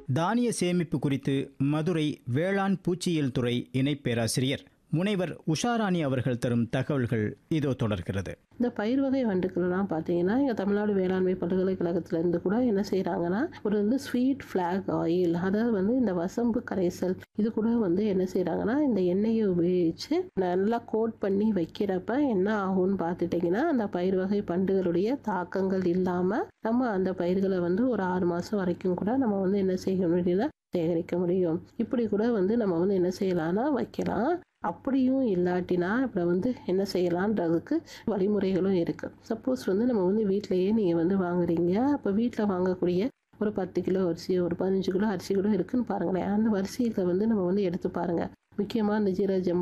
தானிய சேமிப்பு குறித்து மதுரை வேளாண் பூச்சியியல் துறை இணை பேராசிரியர் முனைவர் உஷாராணி அவர்கள் தரும் தகவல்கள் இதோ தொடர்கிறது இந்த பயிர் வகை வண்டுக்கள்லாம் பார்த்தீங்கன்னா இங்கே தமிழ்நாடு வேளாண்மை பல்கலைக்கழகத்திலேருந்து கூட என்ன செய்கிறாங்கன்னா ஒரு வந்து ஸ்வீட் ஃப்ளாக் ஆயில் அதாவது வந்து இந்த வசம்பு கரைசல் இது கூட வந்து என்ன செய்கிறாங்கன்னா இந்த எண்ணெயை உபயோகித்து நல்லா கோட் பண்ணி வைக்கிறப்ப என்ன ஆகும்னு பார்த்துட்டிங்கன்னா அந்த பயிர் வகை பண்டுகளுடைய தாக்கங்கள் இல்லாமல் நம்ம அந்த பயிர்களை வந்து ஒரு ஆறு மாதம் வரைக்கும் கூட நம்ம வந்து என்ன செய்ய முடியல சேகரிக்க முடியும் இப்படி கூட வந்து நம்ம வந்து என்ன செய்யலாம்னா வைக்கலாம் அப்படியும் இல்லாட்டினா இப்போ வந்து என்ன செய்யலான்றதுக்கு வழிமுறைகளும் இருக்குது சப்போஸ் வந்து நம்ம வந்து வீட்டிலையே நீங்கள் வந்து வாங்குறீங்க அப்போ வீட்டில் வாங்கக்கூடிய ஒரு பத்து கிலோ அரிசி ஒரு பதினஞ்சு கிலோ அரிசி கூட இருக்குன்னு பாருங்களேன் அந்த வரிசைகளை வந்து நம்ம வந்து எடுத்து பாருங்கள் முக்கியமாக இந்த ஜீரக ஜம்பா